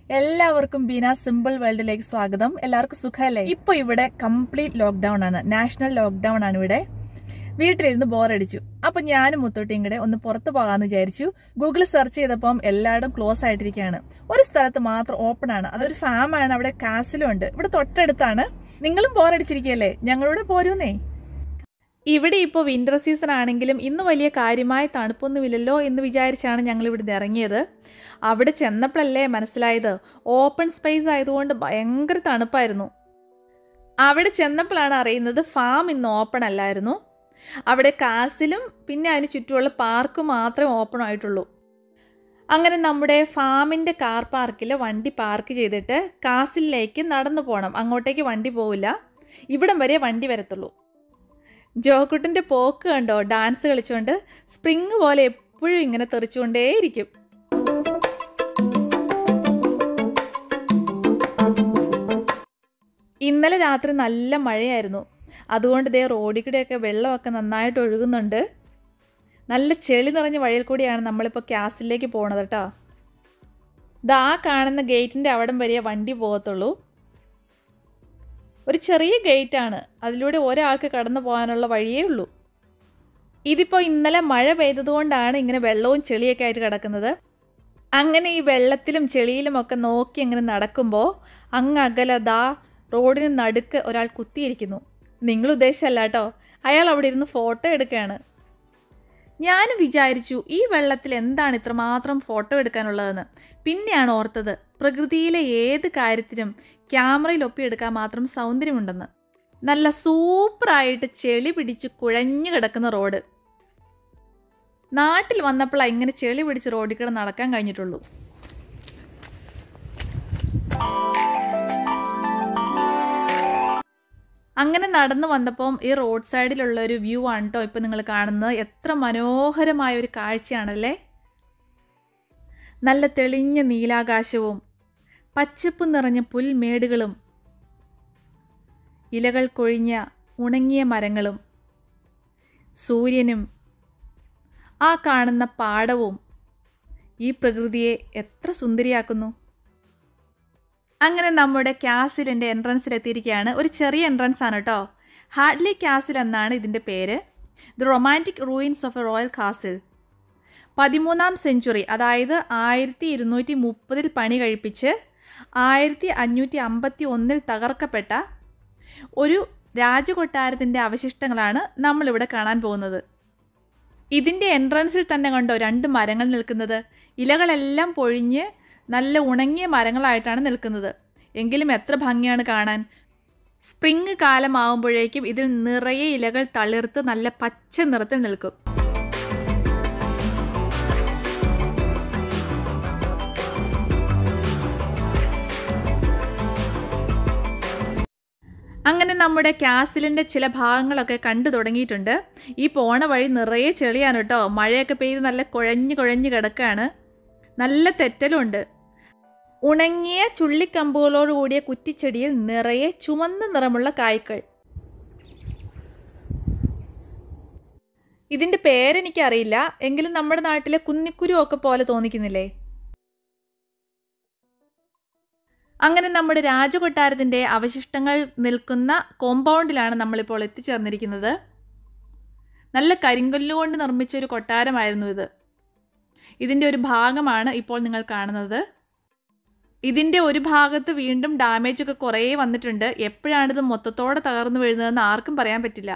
എല്ലാവർക്കും ബീന സിമ്പിൾ വേൾഡിലേക്ക് സ്വാഗതം എല്ലാവർക്കും സുഖമല്ലേ ഇപ്പൊ ഇവിടെ കംപ്ലീറ്റ് ലോക്ക്ഡൌൺ ആണ് നാഷണൽ ലോക്ക്ഡൌൺ ആണ് ഇവിടെ വീട്ടിലിരുന്ന് ബോറടിച്ചു അപ്പൊ ഞാനും മുത്തോട്ടിയും കൂടെ ഒന്ന് പുറത്തു പോകാന്ന് വിചാരിച്ചു ഗൂഗിൾ സെർച്ച് ചെയ്തപ്പം എല്ലായിടും ക്ലോസ് ആയിട്ടിരിക്കുകയാണ് ഒരു സ്ഥലത്ത് മാത്രം ഓപ്പൺ ആണ് അതൊരു ഫാം ആണ് അവിടെ കാസിലും ഉണ്ട് ഇവിടെ തൊട്ടടുത്താണ് നിങ്ങളും ബോറടിച്ചിരിക്കുകയല്ലേ ഞങ്ങളോട് പോരൂന്നേ ഇവിടെ ഇപ്പോൾ വിന്റർ സീസൺ ആണെങ്കിലും ഇന്ന് വലിയ കാര്യമായ തണുപ്പൊന്നുമില്ലല്ലോ എന്ന് വിചാരിച്ചാണ് ഞങ്ങൾ ഇവിടെ ഇറങ്ങിയത് അവിടെ ചെന്നപ്പോഴല്ലേ മനസ്സിലായത് ഓപ്പൺ സ്പേസ് ആയതുകൊണ്ട് ഭയങ്കര തണുപ്പായിരുന്നു അവിടെ ചെന്നപ്പോഴാണ് അറിയുന്നത് ഫാം ഇന്ന് ഓപ്പൺ അല്ലായിരുന്നു അവിടെ കാസിലും പിന്നെ അതിന് ചുറ്റുമുള്ള പാർക്ക് മാത്രമേ ഓപ്പൺ ആയിട്ടുള്ളൂ അങ്ങനെ നമ്മുടെ ഫാമിൻ്റെ കാർ പാർക്കിൽ വണ്ടി പാർക്ക് ചെയ്തിട്ട് കാസിലേക്ക് നടന്നു പോകണം അങ്ങോട്ടേക്ക് വണ്ടി പോവില്ല ഇവിടം വരെ വണ്ടി വരത്തുള്ളൂ ജോക്കുട്ടിൻ്റെ പോക്ക് കണ്ടോ ഡാൻസ് കളിച്ചുകൊണ്ട് സ്പ്രിങ് പോലെ എപ്പോഴും ഇങ്ങനെ തെറിച്ചുകൊണ്ടേയിരിക്കും ഇന്നലെ രാത്രി നല്ല മഴയായിരുന്നു അതുകൊണ്ട് ദേ റോഡിൽ കൂടെയൊക്കെ വെള്ളമൊക്കെ നന്നായിട്ട് ഒഴുകുന്നുണ്ട് നല്ല ചെളി നിറഞ്ഞ വഴിയിൽ കൂടിയാണ് നമ്മളിപ്പോൾ ക്യാസിലേക്ക് പോണത് കേട്ടോ ദാ കാണുന്ന ഗേറ്റിൻ്റെ അവിടം വരെ വണ്ടി പോകത്തുള്ളൂ ഒരു ചെറിയ ഗേറ്റാണ് അതിലൂടെ ഒരാൾക്ക് കടന്നു പോകാനുള്ള വഴിയേ ഉള്ളൂ ഇതിപ്പോൾ ഇന്നലെ മഴ പെയ്തതുകൊണ്ടാണ് ഇങ്ങനെ വെള്ളവും ചെളിയൊക്കെ ആയിട്ട് കിടക്കുന്നത് അങ്ങനെ ഈ വെള്ളത്തിലും ചെളിയിലും ഒക്കെ നോക്കി അങ്ങനെ നടക്കുമ്പോൾ അങ്ങ് അകലതാ റോഡിന് നടുക്ക് ഒരാൾ കുത്തിയിരിക്കുന്നു നിങ്ങൾ ഉദ്ദേശിച്ചല്ല കേട്ടോ അയാൾ അവിടെ ഇരുന്ന് ഫോട്ടോ എടുക്കുകയാണ് ഞാൻ വിചാരിച്ചു ഈ വെള്ളത്തിൽ എന്താണ് ഇത്രമാത്രം ഫോട്ടോ എടുക്കാനുള്ളതെന്ന് പിന്നെയാണ് ഓർത്തത് പ്രകൃതിയിലെ ഏത് കാര്യത്തിനും ക്യാമറയിൽ ഒപ്പിയെടുക്കാൻ മാത്രം സൗന്ദര്യമുണ്ടെന്ന് നല്ല സൂപ്പറായിട്ട് ചെളി പിടിച്ച് കുഴഞ്ഞു കിടക്കുന്ന റോഡ് നാട്ടിൽ വന്നപ്പോഴാണ് ഇങ്ങനെ ചെളി പിടിച്ച് റോഡിൽ കൂടെ നടക്കാൻ കഴിഞ്ഞിട്ടുള്ളൂ അങ്ങനെ നടന്നു വന്നപ്പം ഈ റോഡ് സൈഡിലുള്ള ഒരു വ്യൂ ആണ് കേട്ടോ ഇപ്പം നിങ്ങൾ കാണുന്നത് എത്ര മനോഹരമായ ഒരു കാഴ്ചയാണല്ലേ നല്ല തെളിഞ്ഞ നീലാകാശവും പച്ചപ്പ് നിറഞ്ഞ പുൽമേടുകളും ഇലകൾ കൊഴിഞ്ഞ ഉണങ്ങിയ മരങ്ങളും സൂര്യനും ആ കാണുന്ന പാടവും ഈ പ്രകൃതിയെ എത്ര സുന്ദരിയാക്കുന്നു അങ്ങനെ നമ്മുടെ ക്യാസിലിൻ്റെ എൻട്രൻസിൽ എത്തിയിരിക്കുകയാണ് ഒരു ചെറിയ എൻട്രൻസ് ആണ് കേട്ടോ ഹാർഡ്ലി ക്യാസിൽ എന്നാണ് ഇതിൻ്റെ പേര് the romantic ruins of a royal castle പതിമൂന്നാം സെഞ്ചുറി അതായത് ആയിരത്തി ഇരുന്നൂറ്റി മുപ്പതിൽ പണി കഴിപ്പിച്ച് ആയിരത്തി അഞ്ഞൂറ്റി അമ്പത്തി ഒന്നിൽ തകർക്കപ്പെട്ട ഒരു രാജകൊട്ടാരത്തിൻ്റെ അവശിഷ്ടങ്ങളാണ് നമ്മളിവിടെ കാണാൻ പോകുന്നത് ഇതിൻ്റെ എൻട്രൻസിൽ തന്നെ കണ്ടോ രണ്ട് മരങ്ങൾ നിൽക്കുന്നത് ഇലകളെല്ലാം പൊഴിഞ്ഞ് നല്ല ഉണങ്ങിയ മരങ്ങളായിട്ടാണ് നിൽക്കുന്നത് എങ്കിലും എത്ര ഭംഗിയാണ് കാണാൻ സ്പ്രിങ് കാലമാവുമ്പോഴേക്കും ഇതിൽ നിറയെ ഇലകൾ തളിർത്ത് നല്ല പച്ച നിറത്തിൽ നിൽക്കും അങ്ങനെ നമ്മുടെ കാസിലിൻ്റെ ചില ഭാഗങ്ങളൊക്കെ കണ്ടു തുടങ്ങിയിട്ടുണ്ട് ഈ പോണ വഴി നിറയെ ചെളിയാണ് കേട്ടോ മഴയൊക്കെ പെയ്ത് നല്ല കുഴഞ്ഞു കുഴഞ്ഞു കിടക്കുകയാണ് നല്ല തെറ്റലുണ്ട് ഉണങ്ങിയ ചുള്ളിക്കമ്പുകളോട് കൂടിയ കുറ്റിച്ചെടിയിൽ നിറയെ ചുമന്ന നിറമുള്ള കായ്ക്കൾ ഇതിൻ്റെ പേരെനിക്കറിയില്ല എങ്കിലും നമ്മുടെ നാട്ടിലെ കുന്നിക്കുരു ഒക്കെ പോലെ തോന്നിക്കുന്നില്ലേ അങ്ങനെ നമ്മുടെ രാജകൊട്ടാരത്തിൻ്റെ അവശിഷ്ടങ്ങൾ നിൽക്കുന്ന കോമ്പൗണ്ടിലാണ് നമ്മളിപ്പോൾ എത്തിച്ചേർന്നിരിക്കുന്നത് നല്ല കരിങ്കല്ലുകൊണ്ട് നിർമ്മിച്ച ഒരു കൊട്ടാരമായിരുന്നു ഇത് ഇതിൻ്റെ ഒരു ഭാഗമാണ് ഇപ്പോൾ നിങ്ങൾ കാണുന്നത് ഇതിൻ്റെ ഒരു ഭാഗത്ത് വീണ്ടും ഡാമേജ് ഒക്കെ കുറേ വന്നിട്ടുണ്ട് എപ്പോഴാണിത് മൊത്തത്തോടെ തകർന്നു വീഴുന്നതെന്ന് ആർക്കും പറയാൻ പറ്റില്ല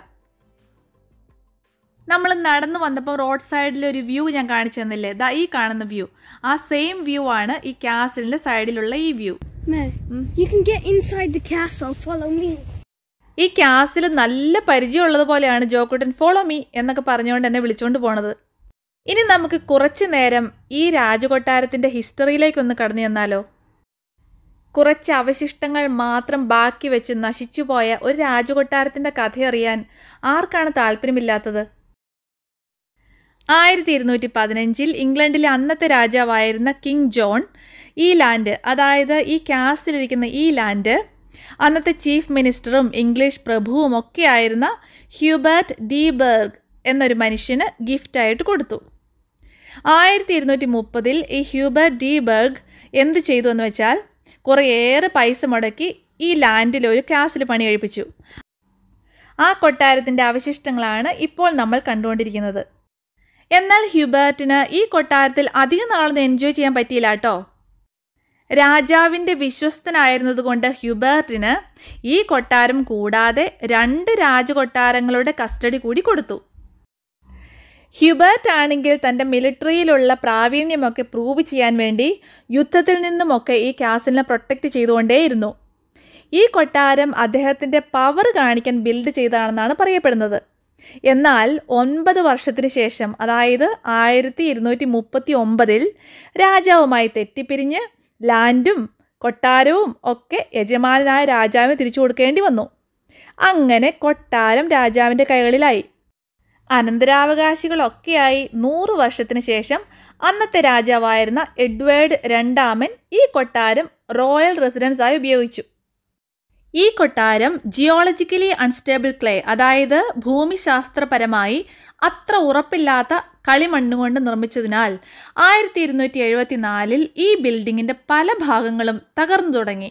നമ്മൾ നടന്നു വന്നപ്പോൾ റോഡ് സൈഡിലെ ഒരു വ്യൂ ഞാൻ കാണിച്ചു തന്നില്ലേ ദാ ഈ കാണുന്ന വ്യൂ ആ സെയിം വ്യൂ ആണ് ഈ കാസിലിൻ്റെ സൈഡിലുള്ള ഈ view Meg, you can get inside the castle. Follow me. ഈ ക്യാസിൽ നല്ല പരിചയമുള്ളത് പോലെയാണ് ജോക്കുട്ടൻ ഫോളോ മീ എന്നൊക്കെ പറഞ്ഞുകൊണ്ട് എന്നെ വിളിച്ചുകൊണ്ട് പോണത് ഇനി നമുക്ക് കുറച്ചു നേരം ഈ രാജകൊട്ടാരത്തിൻ്റെ ഹിസ്റ്ററിയിലേക്കൊന്ന് കടന്നു ചെന്നാലോ കുറച്ച് അവശിഷ്ടങ്ങൾ മാത്രം ബാക്കി വെച്ച് നശിച്ചുപോയ ഒരു രാജകൊട്ടാരത്തിൻ്റെ കഥയറിയാൻ ആർക്കാണ് താല്പര്യമില്ലാത്തത് ആയിരത്തി ഇരുന്നൂറ്റി പതിനഞ്ചിൽ ഇംഗ്ലണ്ടിലെ അന്നത്തെ രാജാവായിരുന്ന കിങ് ജോൺ ഈ ലാൻഡ് അതായത് ഈ കാസ്റ്റിലിരിക്കുന്ന ഈ ലാൻഡ് അന്നത്തെ ചീഫ് മിനിസ്റ്ററും ഇംഗ്ലീഷ് പ്രഭുവും ഒക്കെ ആയിരുന്ന ഹ്യൂബർട്ട് ഡീബർഗ് എന്നൊരു മനുഷ്യന് ഗിഫ്റ്റായിട്ട് കൊടുത്തു ആയിരത്തി ഇരുന്നൂറ്റി മുപ്പതിൽ ഈ ഹ്യൂബർ ഡി ബർഗ് എന്ത് ചെയ്തു എന്ന് വെച്ചാൽ കുറേയേറെ പൈസ മുടക്കി ഈ ലാൻഡിൽ ഒരു കാസിൽ പണി കഴിപ്പിച്ചു ആ കൊട്ടാരത്തിൻ്റെ അവശിഷ്ടങ്ങളാണ് ഇപ്പോൾ നമ്മൾ കണ്ടുകൊണ്ടിരിക്കുന്നത് എന്നാൽ ഹ്യൂബർട്ടിന് ഈ കൊട്ടാരത്തിൽ അധികം നാളൊന്നും എൻജോയ് ചെയ്യാൻ പറ്റിയില്ല കേട്ടോ രാജാവിൻ്റെ വിശ്വസ്തനായിരുന്നതുകൊണ്ട് ഹ്യൂബർട്ടിന് ഈ കൊട്ടാരം കൂടാതെ രണ്ട് രാജകൊട്ടാരങ്ങളുടെ കസ്റ്റഡി കൂടി കൊടുത്തു ഹ്യൂബർട്ട് ആണെങ്കിൽ തൻ്റെ മിലിറ്ററിയിലുള്ള പ്രാവീണ്യമൊക്കെ പ്രൂവ് ചെയ്യാൻ വേണ്ടി യുദ്ധത്തിൽ നിന്നുമൊക്കെ ഈ കാസിലിനെ പ്രൊട്ടക്റ്റ് ചെയ്തുകൊണ്ടേയിരുന്നു ഈ കൊട്ടാരം അദ്ദേഹത്തിൻ്റെ പവർ കാണിക്കാൻ ബിൽഡ് ചെയ്തതാണെന്നാണ് പറയപ്പെടുന്നത് എന്നാൽ ഒൻപത് വർഷത്തിന് ശേഷം അതായത് ആയിരത്തി ഇരുന്നൂറ്റി മുപ്പത്തി ഒമ്പതിൽ രാജാവുമായി തെറ്റിപ്പിരിഞ്ഞ് ലാൻഡും കൊട്ടാരവും ഒക്കെ യജമാനായ രാജാവിന് തിരിച്ചു കൊടുക്കേണ്ടി വന്നു അങ്ങനെ കൊട്ടാരം രാജാവിൻ്റെ കൈകളിലായി അനന്തരാവകാശികളൊക്കെയായി നൂറ് വർഷത്തിന് ശേഷം അന്നത്തെ രാജാവായിരുന്ന എഡ്വേർഡ് രണ്ടാമൻ ഈ കൊട്ടാരം റോയൽ റെസിഡൻസായി ഉപയോഗിച്ചു ഈ കൊട്ടാരം ജിയോളജിക്കലി അൺസ്റ്റേബിൾ ക്ലേ അതായത് ഭൂമിശാസ്ത്രപരമായി അത്ര ഉറപ്പില്ലാത്ത കളിമണ്ണുകൊണ്ട് നിർമ്മിച്ചതിനാൽ ആയിരത്തി ഇരുന്നൂറ്റി എഴുപത്തിനാലിൽ ഈ ബിൽഡിങ്ങിൻ്റെ പല ഭാഗങ്ങളും തകർന്നു തുടങ്ങി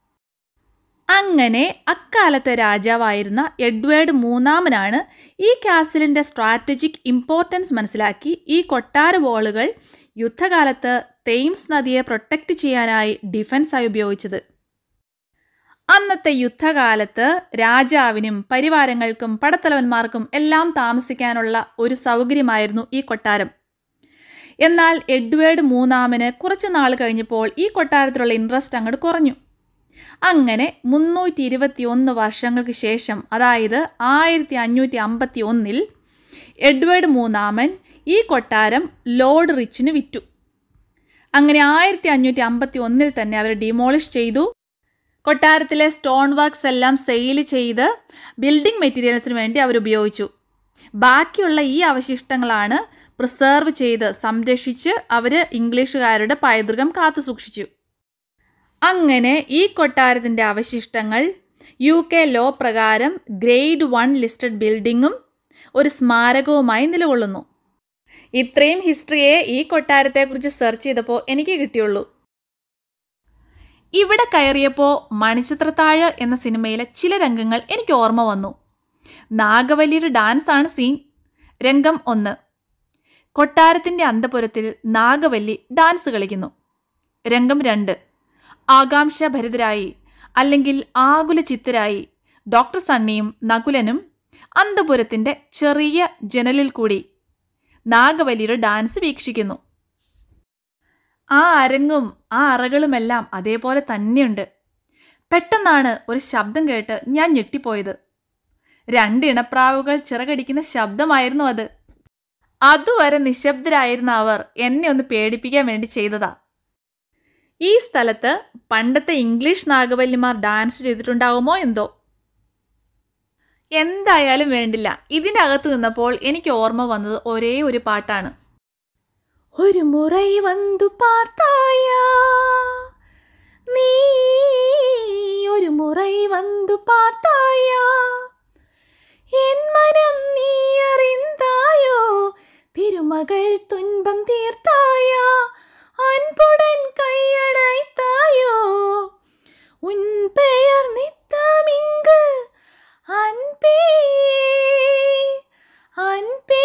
അങ്ങനെ അക്കാലത്തെ രാജാവായിരുന്ന എഡ്വേർഡ് മൂന്നാമനാണ് ഈ കാസിലിൻ്റെ സ്ട്രാറ്റജിക് ഇമ്പോർട്ടൻസ് മനസ്സിലാക്കി ഈ കൊട്ടാര വോളുകൾ യുദ്ധകാലത്ത് തെയിംസ് നദിയെ പ്രൊട്ടക്റ്റ് ചെയ്യാനായി ഡിഫൻസായി ഉപയോഗിച്ചത് അന്നത്തെ യുദ്ധകാലത്ത് രാജാവിനും പരിവാരങ്ങൾക്കും പടത്തലവന്മാർക്കും എല്ലാം താമസിക്കാനുള്ള ഒരു സൗകര്യമായിരുന്നു ഈ കൊട്ടാരം എന്നാൽ എഡ്വേർഡ് മൂന്നാമന് കുറച്ച് നാൾ കഴിഞ്ഞപ്പോൾ ഈ കൊട്ടാരത്തിലുള്ള ഇൻട്രസ്റ്റ് അങ്ങോട്ട് കുറഞ്ഞു അങ്ങനെ മുന്നൂറ്റി ഇരുപത്തി ഒന്ന് വർഷങ്ങൾക്ക് ശേഷം അതായത് ആയിരത്തി അഞ്ഞൂറ്റി അമ്പത്തി ഒന്നിൽ എഡ്വേർഡ് മൂന്നാമൻ ഈ കൊട്ടാരം ലോർഡ് റിച്ചിന് വിറ്റു അങ്ങനെ ആയിരത്തി അഞ്ഞൂറ്റി അമ്പത്തി ഒന്നിൽ തന്നെ അവർ ഡിമോളിഷ് ചെയ്തു കൊട്ടാരത്തിലെ സ്റ്റോൺ വർക്ക്സ് എല്ലാം സെയിൽ ചെയ്ത് ബിൽഡിംഗ് മെറ്റീരിയൽസിന് വേണ്ടി അവർ ഉപയോഗിച്ചു ബാക്കിയുള്ള ഈ അവശിഷ്ടങ്ങളാണ് പ്രിസർവ് ചെയ്ത് സംരക്ഷിച്ച് അവർ ഇംഗ്ലീഷുകാരുടെ പൈതൃകം കാത്തു സൂക്ഷിച്ചു അങ്ങനെ ഈ കൊട്ടാരത്തിൻ്റെ അവശിഷ്ടങ്ങൾ യു കെ ലോ പ്രകാരം ഗ്രേഡ് വൺ ലിസ്റ്റഡ് ബിൽഡിങ്ങും ഒരു സ്മാരകവുമായി നിലകൊള്ളുന്നു ഇത്രയും ഹിസ്റ്ററിയെ ഈ കൊട്ടാരത്തെക്കുറിച്ച് സെർച്ച് ചെയ്തപ്പോൾ എനിക്ക് കിട്ടിയുള്ളൂ ഇവിടെ കയറിയപ്പോൾ മണിച്ചിത്രത്താഴ് എന്ന സിനിമയിലെ ചില രംഗങ്ങൾ എനിക്ക് ഓർമ്മ വന്നു നാഗവല്ലിയുടെ ഡാൻസ് ആണ് സീൻ രംഗം ഒന്ന് കൊട്ടാരത്തിൻ്റെ അന്തപുരത്തിൽ നാഗവല്ലി ഡാൻസ് കളിക്കുന്നു രംഗം രണ്ട് ആകാംക്ഷഭരിതരായി അല്ലെങ്കിൽ ആകുല ചിത്തരായി ഡോക്ടർ സണ്ണിയും നകുലനും അന്തപുരത്തിൻ്റെ ചെറിയ ജനലിൽ കൂടി നാഗവല്ലിയുടെ ഡാൻസ് വീക്ഷിക്കുന്നു ആ അരങ്ങും ആ അറകളുമെല്ലാം അതേപോലെ തന്നെയുണ്ട് പെട്ടെന്നാണ് ഒരു ശബ്ദം കേട്ട് ഞാൻ ഞെട്ടിപ്പോയത് രണ്ട് ഇണപ്രാവുകൾ ചിറകടിക്കുന്ന ശബ്ദമായിരുന്നു അത് അതുവരെ നിശബ്ദരായിരുന്ന അവർ എന്നെ ഒന്ന് പേടിപ്പിക്കാൻ വേണ്ടി ചെയ്തതാ ഈ സ്ഥലത്ത് പണ്ടത്തെ ഇംഗ്ലീഷ് നാഗവല്ലിമാർ ഡാൻസ് ചെയ്തിട്ടുണ്ടാവുമോ എന്തോ എന്തായാലും വേണ്ടില്ല ഇതിൻ്റെ അകത്ത് നിന്നപ്പോൾ എനിക്ക് ഓർമ്മ വന്നത് ഒരേ ഒരു പാട്ടാണ് ഒരു മുறை വന്നു പാർത്തായാ നീ ഒരു മുறை വന്നു പാർത്തായാ എൻ മനം നീ അറിந்தாயோ തിരുമകൾ തുன்பം തീർത്തായാ അൻപുടൻ കൈയടൈത്തായോ ഉൻ പെയർ നിത്തമിങ്ക് അൻപേ അൻപേ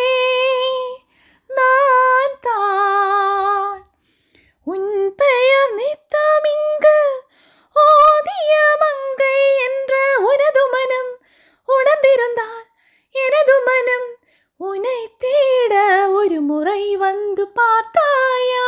நான் தான் உன் பெயர் நித்தமிங்கு ஓதிய மங்கை என்ற உனது மனம் உணர்ந்திருந்தால் எனது மனம் உன்னை தேட ஒரு முறை வந்து பார்த்தாயா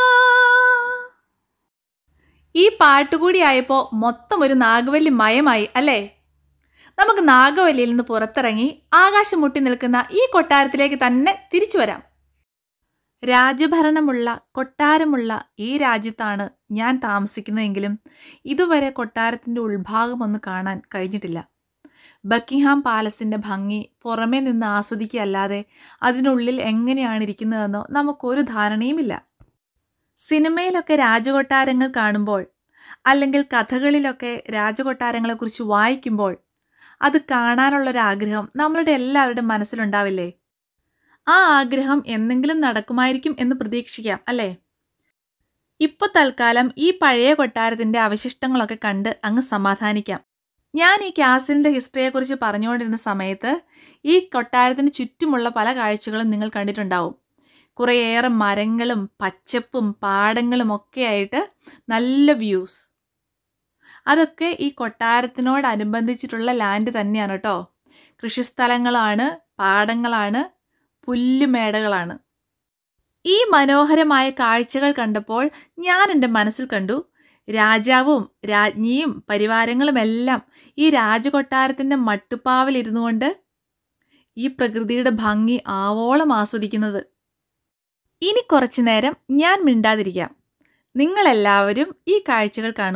ഈ പാട്ടുകൂടി ആയപ്പോൾ മൊത്തം ഒരു നാഗവല്ലി മയമായി അല്ലേ നമുക്ക് നാഗവല്ലിയിൽ നിന്ന് പുറത്തിറങ്ങി ആകാശം മുട്ടി നിൽക്കുന്ന ഈ കൊട്ടാരത്തിലേക്ക് തന്നെ തിരിച്ചു വരാം രാജഭരണമുള്ള കൊട്ടാരമുള്ള ഈ രാജ്യത്താണ് ഞാൻ താമസിക്കുന്നതെങ്കിലും ഇതുവരെ കൊട്ടാരത്തിൻ്റെ ഉൾഭാഗം ഒന്ന് കാണാൻ കഴിഞ്ഞിട്ടില്ല ബക്കിംഗ്ഹാം പാലസിൻ്റെ ഭംഗി പുറമേ നിന്ന് ആസ്വദിക്കുകയല്ലാതെ അതിനുള്ളിൽ എങ്ങനെയാണ് ഇരിക്കുന്നതെന്നോ നമുക്കൊരു ധാരണയുമില്ല സിനിമയിലൊക്കെ രാജകൊട്ടാരങ്ങൾ കാണുമ്പോൾ അല്ലെങ്കിൽ കഥകളിലൊക്കെ രാജകൊട്ടാരങ്ങളെക്കുറിച്ച് വായിക്കുമ്പോൾ അത് കാണാനുള്ളൊരാഗ്രഹം നമ്മളുടെ എല്ലാവരുടെയും മനസ്സിലുണ്ടാവില്ലേ ആ ആഗ്രഹം എന്തെങ്കിലും നടക്കുമായിരിക്കും എന്ന് പ്രതീക്ഷിക്കാം അല്ലേ ഇപ്പൊ തൽക്കാലം ഈ പഴയ കൊട്ടാരത്തിന്റെ അവശിഷ്ടങ്ങളൊക്കെ കണ്ട് അങ്ങ് സമാധാനിക്കാം ഞാൻ ഈ ക്യാസിലിന്റെ ഹിസ്റ്ററിയെക്കുറിച്ച് പറഞ്ഞുകൊണ്ടിരുന്ന സമയത്ത് ഈ കൊട്ടാരത്തിന് ചുറ്റുമുള്ള പല കാഴ്ചകളും നിങ്ങൾ കണ്ടിട്ടുണ്ടാവും കുറേയേറെ മരങ്ങളും പച്ചപ്പും പാടങ്ങളും ഒക്കെ ആയിട്ട് നല്ല വ്യൂസ് അതൊക്കെ ഈ കൊട്ടാരത്തിനോടനുബന്ധിച്ചിട്ടുള്ള ലാൻഡ് തന്നെയാണ് കേട്ടോ കൃഷിസ്ഥലങ്ങളാണ് പാടങ്ങളാണ് പുല്ലുമേടകളാണ് ഈ മനോഹരമായ കാഴ്ചകൾ കണ്ടപ്പോൾ ഞാൻ എൻ്റെ മനസ്സിൽ കണ്ടു രാജാവും രാജ്ഞിയും പരിവാരങ്ങളുമെല്ലാം ഈ രാജകൊട്ടാരത്തിൻ്റെ മട്ടുപ്പാവിലിരുന്നു കൊണ്ട് ഈ പ്രകൃതിയുടെ ഭംഗി ആവോളം ആസ്വദിക്കുന്നത് ഇനി കുറച്ചു നേരം ഞാൻ മിണ്ടാതിരിക്കാം നിങ്ങളെല്ലാവരും ഈ കാഴ്ചകൾ കാണൂ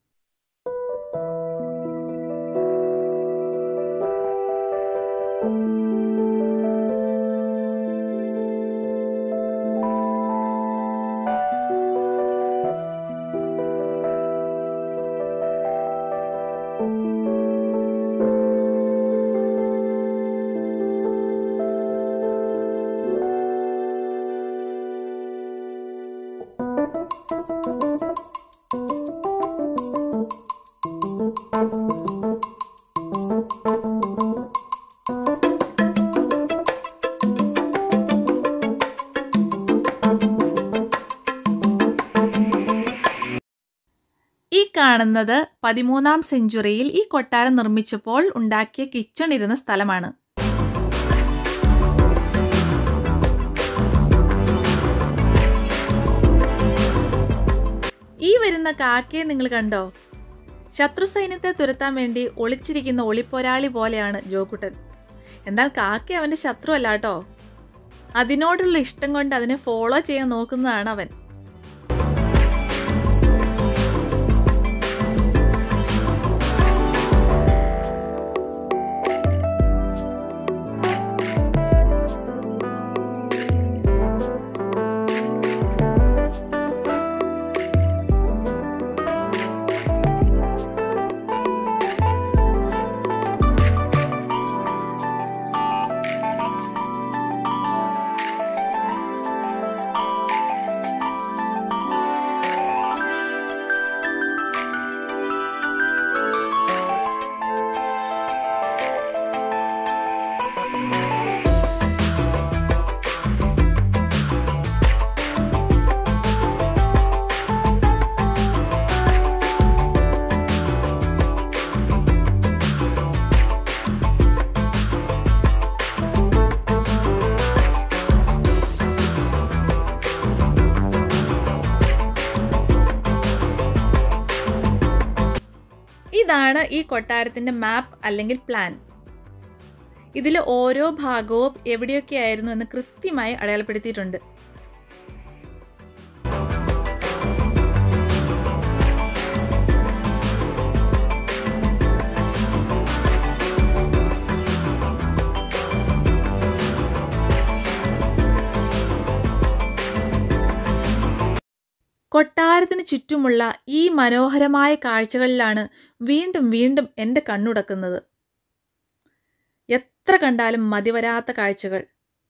ഈ കാണുന്നത് പതിമൂന്നാം സെഞ്ചുറിയിൽ ഈ കൊട്ടാരം നിർമ്മിച്ചപ്പോൾ ഉണ്ടാക്കിയ കിച്ചൺ ഇരുന്ന സ്ഥലമാണ് ഈ വരുന്ന കാക്കയെ നിങ്ങൾ കണ്ടോ ശത്രു സൈന്യത്തെ തുരത്താൻ വേണ്ടി ഒളിച്ചിരിക്കുന്ന ഒളിപ്പോരാളി പോലെയാണ് ജോക്കുട്ടൻ എന്നാൽ കാക്ക അവന്റെ ശത്രു അല്ല കേട്ടോ അതിനോടുള്ള ഇഷ്ടം കൊണ്ട് അതിനെ ഫോളോ ചെയ്യാൻ നോക്കുന്നതാണ് അവൻ ഇതാണ് ഈ കൊട്ടാരത്തിന്റെ മാപ്പ് അല്ലെങ്കിൽ പ്ലാൻ ഇതിൽ ഓരോ ഭാഗവും എവിടെയൊക്കെ ആയിരുന്നു എന്ന് കൃത്യമായി അടയാളപ്പെടുത്തിയിട്ടുണ്ട് കൊട്ടാരത്തിന് ചുറ്റുമുള്ള ഈ മനോഹരമായ കാഴ്ചകളിലാണ് വീണ്ടും വീണ്ടും എൻ്റെ കണ്ണുടക്കുന്നത് എത്ര കണ്ടാലും മതിവരാത്ത കാഴ്ചകൾ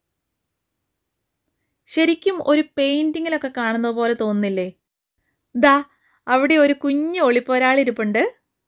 ശരിക്കും ഒരു പെയിന്റിങ്ങിലൊക്കെ കാണുന്ന പോലെ തോന്നുന്നില്ലേ ദാ അവിടെ ഒരു കുഞ്ഞു ഒളിപ്പോരാളിരിപ്പുണ്ട്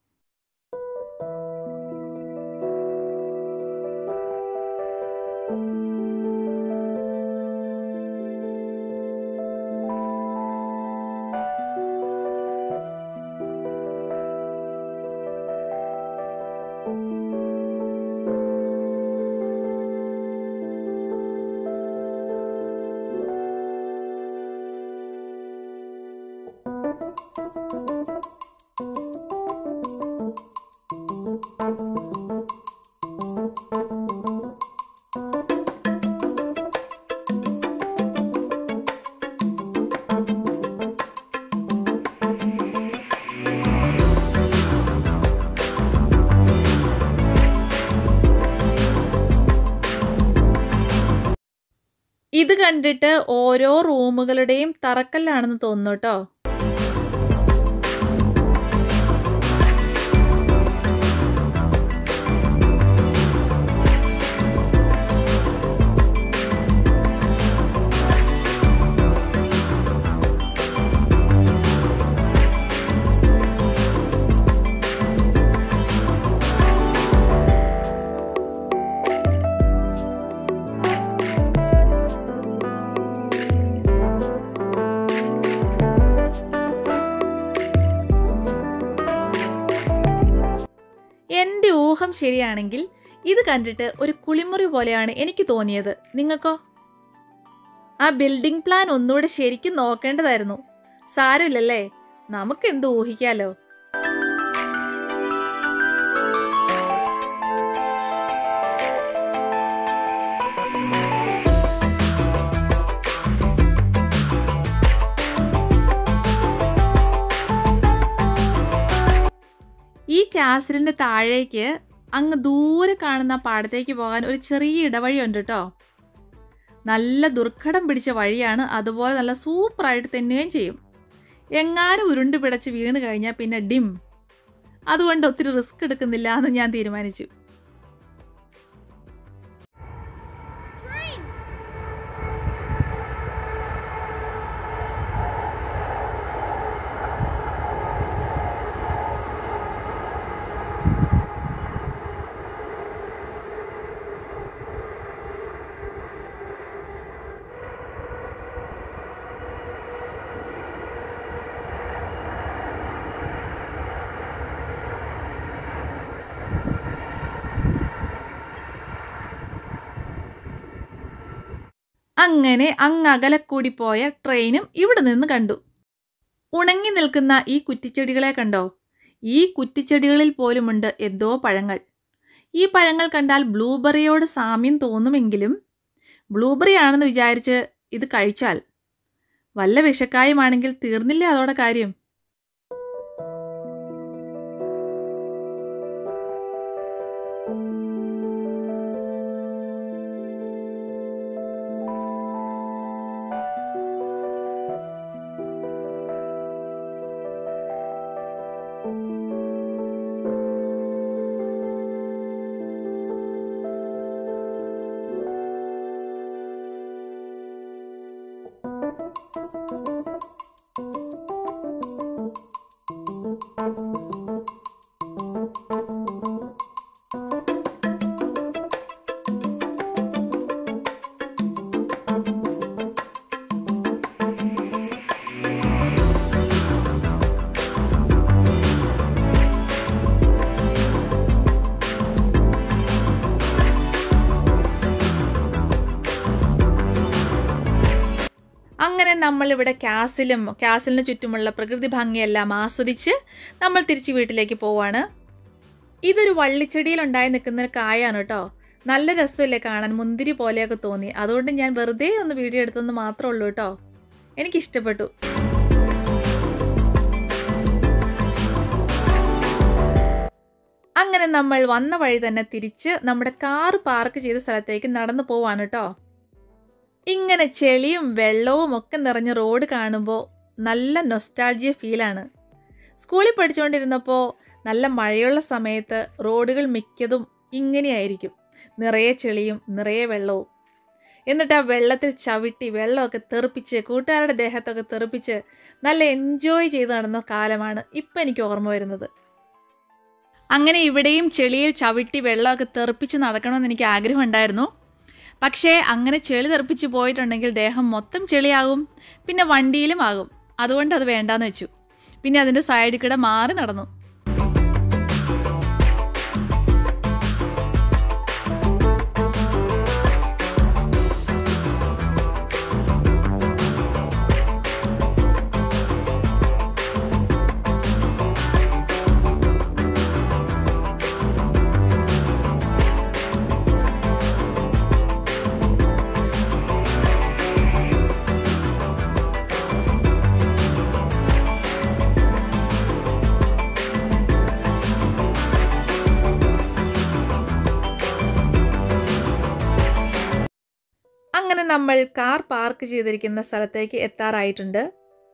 ഇത് കണ്ടിട്ട് ഓരോ റൂമുകളുടെയും തറക്കല്ലാണെന്ന് തോന്നുന്നു കേട്ടോ ഊഹം ശരിയാണെങ്കിൽ ഇത് കണ്ടിട്ട് ഒരു കുളിമുറി പോലെയാണ് എനിക്ക് തോന്നിയത് നിങ്ങൾക്കോ ആ ബിൽഡിംഗ് പ്ലാൻ ഒന്നുകൂടെ ശരിക്കും നോക്കേണ്ടതായിരുന്നു സാരമില്ലല്ലേ നമുക്ക് എന്ത് ഊഹിക്കാലോ ഈ കാസലിന്റെ താഴേക്ക് അങ്ങ് ദൂരെ കാണുന്ന പാടത്തേക്ക് പോകാൻ ഒരു ചെറിയ ഇടവഴിയുണ്ട് കേട്ടോ നല്ല ദുർഘടം പിടിച്ച വഴിയാണ് അതുപോലെ നല്ല സൂപ്പറായിട്ട് തെന്നുകയും ചെയ്യും എങ്ങാനും ഉരുണ്ട് പിടച്ച് വീണ് കഴിഞ്ഞാൽ പിന്നെ ഡിം അതുകൊണ്ട് ഒത്തിരി റിസ്ക് എടുക്കുന്നില്ല എന്ന് ഞാൻ തീരുമാനിച്ചു Train. അങ്ങനെ അങ്ങ് അകലക്കൂടി പോയ ട്രെയിനും ഇവിടെ നിന്ന് കണ്ടു ഉണങ്ങി നിൽക്കുന്ന ഈ കുറ്റിച്ചെടികളെ കണ്ടോ ഈ കുറ്റിച്ചെടികളിൽ പോലുമുണ്ട് എന്തോ പഴങ്ങൾ ഈ പഴങ്ങൾ കണ്ടാൽ ബ്ലൂബെറിയോട് സാമ്യം തോന്നുമെങ്കിലും ബ്ലൂബെറി ആണെന്ന് വിചാരിച്ച് ഇത് കഴിച്ചാൽ വല്ല വിഷക്കായുമാണെങ്കിൽ തീർന്നില്ലേ അതോടെ കാര്യം അങ്ങനെ നമ്മളിവിടെ കാസിലും കാസിലിന് ചുറ്റുമുള്ള പ്രകൃതി ഭംഗിയെല്ലാം ആസ്വദിച്ച് നമ്മൾ തിരിച്ച് വീട്ടിലേക്ക് പോവാണ് ഇതൊരു വള്ളിച്ചെടിയിൽ ഉണ്ടായി നിൽക്കുന്ന ഒരു കായാണ് കേട്ടോ നല്ല രസമല്ലേ കാണാൻ മുന്തിരി പോലെയൊക്കെ തോന്നി അതുകൊണ്ട് ഞാൻ വെറുതെ ഒന്ന് വീഡിയോ എടുത്തെന്ന് മാത്രമേ ഉള്ളൂ കേട്ടോ എനിക്കിഷ്ടപ്പെട്ടു അങ്ങനെ നമ്മൾ വന്ന വഴി തന്നെ തിരിച്ച് നമ്മുടെ കാർ പാർക്ക് ചെയ്ത സ്ഥലത്തേക്ക് നടന്നു പോവാണ് കേട്ടോ ഇങ്ങനെ ചെളിയും വെള്ളവും ഒക്കെ നിറഞ്ഞ റോഡ് കാണുമ്പോൾ നല്ല നൊസ്റ്റാൾജിയ ഫീലാണ് സ്കൂളിൽ പഠിച്ചുകൊണ്ടിരുന്നപ്പോൾ നല്ല മഴയുള്ള സമയത്ത് റോഡുകൾ മിക്കതും ഇങ്ങനെയായിരിക്കും നിറയെ ചെളിയും നിറയെ വെള്ളവും എന്നിട്ട് ആ വെള്ളത്തിൽ ചവിട്ടി വെള്ളമൊക്കെ തെറിപ്പിച്ച് കൂട്ടുകാരുടെ ദേഹത്തൊക്കെ തെറിപ്പിച്ച് നല്ല എൻജോയ് ചെയ്ത് നടന്ന കാലമാണ് ഇപ്പം എനിക്ക് ഓർമ്മ വരുന്നത് അങ്ങനെ ഇവിടെയും ചെളിയിൽ ചവിട്ടി വെള്ളമൊക്കെ തെറിപ്പിച്ച് നടക്കണമെന്ന് എനിക്ക് ആഗ്രഹമുണ്ടായിരുന്നു പക്ഷേ അങ്ങനെ ചെളി തെറിപ്പിച്ച് പോയിട്ടുണ്ടെങ്കിൽ ദേഹം മൊത്തം ചെളിയാകും പിന്നെ വണ്ടിയിലും ആകും അതുകൊണ്ട് അത് വേണ്ടാന്ന് വെച്ചു പിന്നെ അതിൻ്റെ സൈഡിൽ കൂടെ മാറി നടന്നു അങ്ങനെ നമ്മൾ കാർ പാർക്ക് ചെയ്തിരിക്കുന്ന സ്ഥലത്തേക്ക് എത്താറായിട്ടുണ്ട്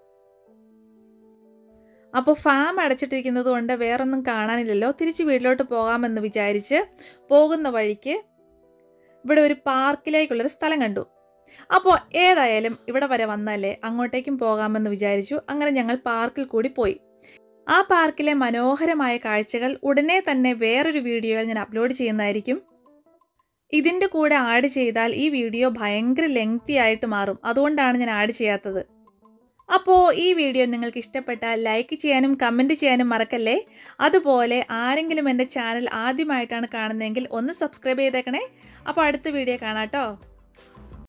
അപ്പോൾ ഫാം അടച്ചിട്ടിരിക്കുന്നത് കൊണ്ട് വേറൊന്നും കാണാനില്ലല്ലോ തിരിച്ച് വീട്ടിലോട്ട് പോകാമെന്ന് വിചാരിച്ച് പോകുന്ന വഴിക്ക് ഇവിടെ ഒരു പാർക്കിലേക്കുള്ളൊരു സ്ഥലം കണ്ടു അപ്പോൾ ഏതായാലും ഇവിടെ വരെ വന്നല്ലേ അങ്ങോട്ടേക്കും പോകാമെന്ന് വിചാരിച്ചു അങ്ങനെ ഞങ്ങൾ പാർക്കിൽ കൂടി പോയി ആ പാർക്കിലെ മനോഹരമായ കാഴ്ചകൾ ഉടനെ തന്നെ വേറൊരു വീഡിയോയിൽ ഞാൻ അപ്ലോഡ് ചെയ്യുന്നതായിരിക്കും ഇതിൻ്റെ കൂടെ ആഡ് ചെയ്താൽ ഈ വീഡിയോ ഭയങ്കര ലെങ്തി ആയിട്ട് മാറും അതുകൊണ്ടാണ് ഞാൻ ആഡ് ചെയ്യാത്തത് അപ്പോൾ ഈ വീഡിയോ നിങ്ങൾക്ക് ഇഷ്ടപ്പെട്ടാൽ ലൈക്ക് ചെയ്യാനും കമൻറ്റ് ചെയ്യാനും മറക്കല്ലേ അതുപോലെ ആരെങ്കിലും എൻ്റെ ചാനൽ ആദ്യമായിട്ടാണ് കാണുന്നതെങ്കിൽ ഒന്ന് സബ്സ്ക്രൈബ് ചെയ്തേക്കണേ അപ്പോൾ അടുത്ത വീഡിയോ കാണാം കേട്ടോ